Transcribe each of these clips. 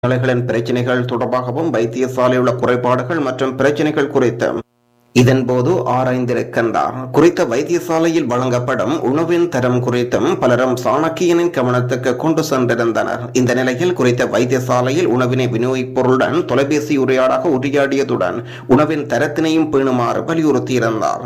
வைத்தியசாலைகளின் பிரச்சினைகள் தொடர்பாகவும் வைத்தியசாலையில் உள்ள குறைபாடுகள் மற்றும் பிரச்சினைகள் குறித்து இதன்போது ஆராய்ந்திருக்கின்றார் குறித்த வைத்தியசாலையில் வழங்கப்படும் உணவின் தரம் குறித்தும் பலரும் சாணக்கியனின் கவனத்துக்கு கொண்டு சென்றிருந்தனர் இந்த நிலையில் குறித்த வைத்தியசாலையில் உணவினை விநியோகிப்பொருளுடன் தொலைபேசி உரையாடாக உரையாடியதுடன் உணவின் தரத்தினையும் பேணுமாறு வலியுறுத்தியிருந்தார்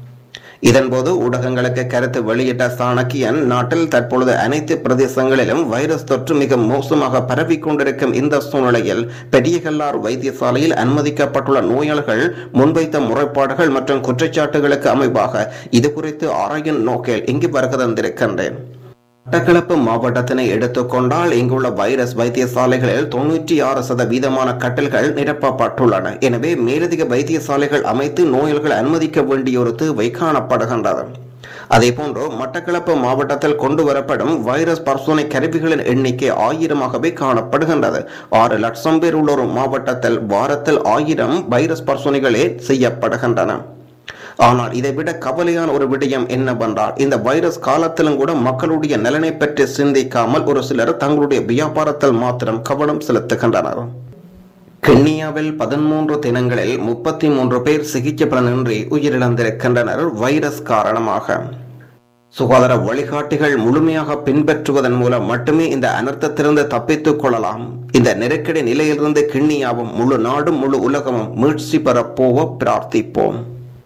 இதன்போது ஊடகங்களுக்கு கருத்து வெளியிட்ட சாணக்கியன் நாட்டில் தற்பொழுது அனைத்து பிரதேசங்களிலும் வைரஸ் தொற்று மிக மோசமாக பரவிக் கொண்டிருக்கும் இந்த சூழ்நிலையில் பெரியகல்லார் வைத்தியசாலையில் அனுமதிக்கப்பட்டுள்ள நோயாளர்கள் முன்வைத்த முறைப்பாடுகள் மற்றும் குற்றச்சாட்டுகளுக்கு அமைவாக இது குறித்து ஆராயும் நோக்கில் இங்கு வருகை தந்திருக்கின்றேன் மட்டக்களப்பு மாவட்டத்தினை எடுத்துக்கொண்டால் இங்குள்ள வைரஸ் வைத்தியசாலைகளில் தொன்னூற்றி ஆறு சதவீதமான கட்டில்கள் நிரப்பப்பட்டுள்ளன எனவே மேலதிக வைத்தியசாலைகள் அமைத்து நோயாளிகள் அனுமதிக்க வேண்டிய ஒரு தேவை காணப்படுகின்றது அதேபோன்று மட்டக்களப்பு மாவட்டத்தில் கொண்டு வரப்படும் வைரஸ் பரிசோதனை கருவிகளின் எண்ணிக்கை ஆயிரமாகவே காணப்படுகின்றது ஆறு லட்சம் பேர் உள்ள ஒரு மாவட்டத்தில் வாரத்தில் ஆயிரம் வைரஸ் பரிசோதனைகளே செய்யப்படுகின்றன ஆனால் இதைவிட கவலையான ஒரு விடயம் என்னவென்றால் இந்த வைரஸ் காலத்திலும் கூட மக்களுடைய நலனை பற்றி சிந்திக்காமல் ஒரு சிலர் தங்களுடைய வியாபாரத்தில் மாத்திரம் கவனம் செலுத்துகின்றனர் கென்னியாவில் பதிமூன்று தினங்களில் முப்பத்தி மூன்று பேர் சிகிச்சை பலனின்றி உயிரிழந்திருக்கின்றனர் வைரஸ் காரணமாக சுகாதார வழிகாட்டிகள் முழுமையாக பின்பற்றுவதன் மூலம் மட்டுமே இந்த அனர்த்தத்திலிருந்து தப்பித்துக் கொள்ளலாம் இந்த நெருக்கடி நிலையிலிருந்து கிண்ணியாவும் முழு நாடும் முழு உலகமும் மீட்சி பெறப்போவ பிரார்த்திப்போம்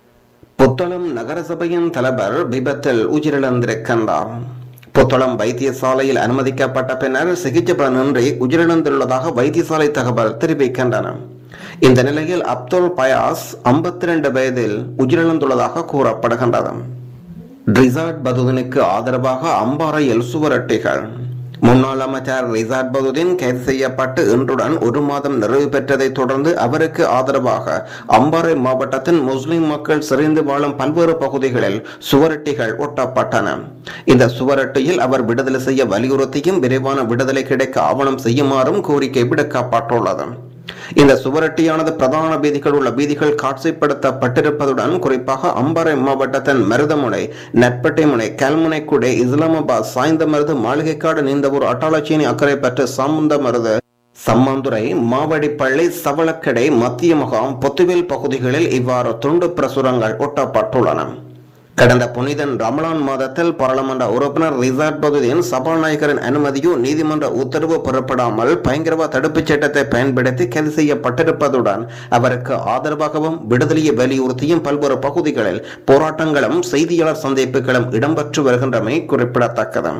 புத்தளம் நகரசபையின் தலைவர் விபத்தில் உயிரிழந்திருக்கின்றார் புத்தளம் வைத்தியசாலையில் அனுமதிக்கப்பட்ட பின்னர் சிகிச்சை பலனின்றி உயிரிழந்துள்ளதாக வைத்தியசாலை தகவல் தெரிவிக்கின்றன இந்த நிலையில் அப்துல் பயாஸ் ஐம்பத்தி ரெண்டு வயதில் உயிரிழந்துள்ளதாக கூறப்படுகின்றது ரிசார்ட் பதுதனுக்கு ஆதரவாக அம்பாறையில் சுவரட்டிகள் முன்னாள் அமைச்சர் ரிசார்ட் பதுதீன் கைது செய்யப்பட்டு இன்றுடன் ஒரு மாதம் நிறைவு பெற்றதை தொடர்ந்து அவருக்கு ஆதரவாக அம்பாறை மாவட்டத்தின் முஸ்லிம் மக்கள் சிறைந்து வாழும் பல்வேறு பகுதிகளில் சுவரட்டிகள் ஒட்டப்பட்டன இந்த சுவரட்டியில் அவர் விடுதலை செய்ய வலியுறுத்தியும் விரைவான விடுதலை கிடைக்க ஆவணம் செய்யுமாறும் கோரிக்கை விடுக்கப்பட்டுள்ளது இந்த சுவரட்டியானது பிரதான வீதிகள் உள்ள வீதிகள் காட்சிப்படுத்தப்பட்டிருப்பதுடன் குறிப்பாக அம்பாறை மாவட்டத்தின் மருதமுனை நட்பட்டை முனை கல்முனை குடை இஸ்லாமாபாத் சாய்ந்த மருது மாளிகைக்காடு நீந்தவூர் அட்டாளச்சேனி அக்கறை பெற்ற சாமுந்த மருது சம்மாந்துறை மாவடிப்பள்ளி சவளக்கடை மத்திய முகாம் பொத்துவேல் பகுதிகளில் இவ்வாறு துண்டு பிரசுரங்கள் ஒட்டப்பட்டுள்ளன கடந்த புனிதன் ரமலான் மாதத்தில் பாராளுமன்ற உறுப்பினர் ரிசார்ட் பகுதியின் சபாநாயகரின் அனுமதியோ நீதிமன்ற உத்தரவு பெறப்படாமல் பயங்கரவாத தடுப்புச் சட்டத்தை பயன்படுத்தி கைது செய்யப்பட்டிருப்பதுடன் அவருக்கு ஆதரவாகவும் விடுதலையை வலியுறுத்தியும் பல்வேறு பகுதிகளில் போராட்டங்களும் செய்தியாளர் சந்திப்புகளும் இடம்பெற்று வருகின்றமை குறிப்பிடத்தக்கது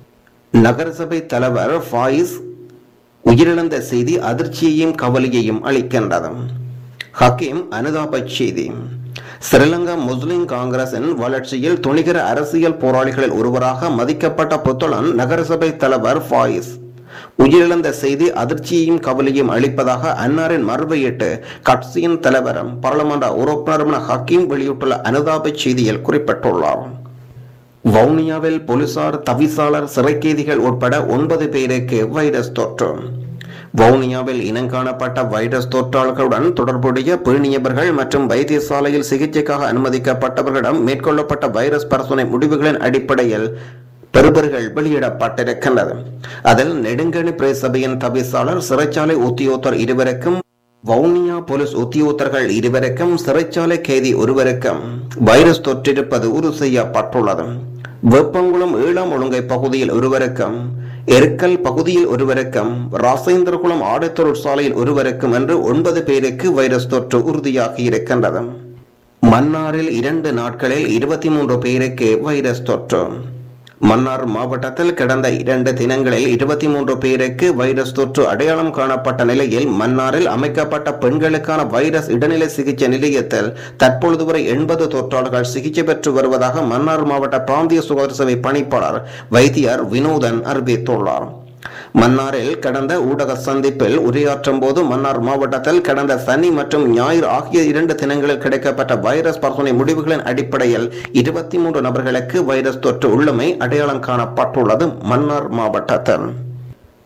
நகரசபை தலைவர் ஃபாயிஸ் உயிரிழந்த செய்தி அதிர்ச்சியையும் கவலையையும் அளிக்கின்றது ஹக்கீம் அனுதாப செய்தி ஸ்ரீலங்கா முஸ்லிம் காங்கிரசின் வளர்ச்சியில் துணிகர அரசியல் போராளிகளில் ஒருவராக மதிக்கப்பட்ட புத்தளன் நகரசபை தலைவர் ஃபாயிஸ் உயிரிழந்த செய்தி அதிர்ச்சியையும் கவலையும் அளிப்பதாக அன்னாரின் மறுவையிட்டு கட்சியின் தலைவரும் பாராளுமன்ற உறுப்பினருமான ஹக்கீம் வெளியிட்டுள்ள அனுதாப செய்தியில் குறிப்பிட்டுள்ளார் வவுனியாவில் போலீசார் தவிசாளர் சிறைக்கைதிகள் உட்பட ஒன்பது பேருக்கு வைரஸ் தொற்று வவுனியாவில் இனங்காணப்பட்ட வைரஸ் தொற்றாளர்களுடன் தொடர்புடைய பேணியவர்கள் மற்றும் வைத்தியசாலையில் சிகிச்சைக்காக அனுமதிக்கப்பட்டவர்களிடம் மேற்கொள்ளப்பட்ட வைரஸ் பரிசோதனை முடிவுகளின் அடிப்படையில் பெறுபர்கள் வெளியிடப்பட்டிருக்கின்றது அதில் நெடுங்கணி பிரசபையின் தவிசாளர் சிறைச்சாலை உத்தியோகத்தர் இருவருக்கும் வவுனியா போலீஸ் உத்தியோகத்தர்கள் இருவருக்கும் சிறைச்சாலை கைதி ஒருவருக்கும் வைரஸ் தொற்றிருப்பது உறுதி செய்யப்பட்டுள்ளது வெப்பங்குளம் ஏழாம் ஒழுங்கை பகுதியில் ஒருவருக்கும் எருக்கல் பகுதியில் ஒருவருக்கும் ராசேந்திரகுளம் ஆடை தொழிற்சாலையில் ஒருவருக்கும் என்று ஒன்பது பேருக்கு வைரஸ் தொற்று உறுதியாகி இருக்கின்றது மன்னாரில் இரண்டு நாட்களில் இருபத்தி மூன்று பேருக்கு வைரஸ் தொற்று மன்னார் மாவட்டத்தில் கடந்த இரண்டு தினங்களில் இருபத்தி மூன்று பேருக்கு வைரஸ் தொற்று அடையாளம் காணப்பட்ட நிலையில் மன்னாரில் அமைக்கப்பட்ட பெண்களுக்கான வைரஸ் இடைநிலை சிகிச்சை நிலையத்தில் தற்பொழுது வரை எண்பது தொற்றாளர்கள் சிகிச்சை பெற்று வருவதாக மன்னார் மாவட்ட பிராந்திய சுகாதார சேவை பணிப்பாளர் வைத்தியர் வினோதன் அறிவித்துள்ளார் மன்னாரில் கடந்த ஊடக சந்திப்பில் உரையாற்றும் போது மன்னார் மாவட்டத்தில் கடந்த சனி மற்றும் ஞாயிறு ஆகிய இரண்டு தினங்களில் கிடைக்கப்பட்ட வைரஸ் பரிசோதனை முடிவுகளின் அடிப்படையில் இருபத்தி மூன்று நபர்களுக்கு வைரஸ் தொற்று உள்ளமை அடையாளம் காணப்பட்டுள்ளது மன்னார் மாவட்டத்தில்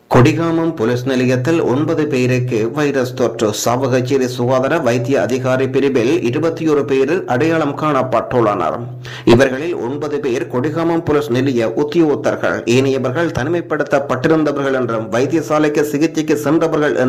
கொடிகாமம் போலீஸ் நிலையத்தில் ஒன்பது பேருக்கு வைரஸ் தொற்று சாவகச்சேரி சுகாதார வைத்திய அதிகாரி பிரிவில் இருபத்தி ஒரு பேர் அடையாளம் காணப்பட்டுள்ளனர் இவர்களில் ஒன்பது பேர் கொடிகாமம் போலீஸ் நிலைய உத்தியோகத்தர்கள் ஏனையவர்கள் தனிமைப்படுத்தப்பட்டிருந்தவர்கள் என்றும் வைத்தியசாலைக்கு சிகிச்சைக்கு சென்றவர்கள்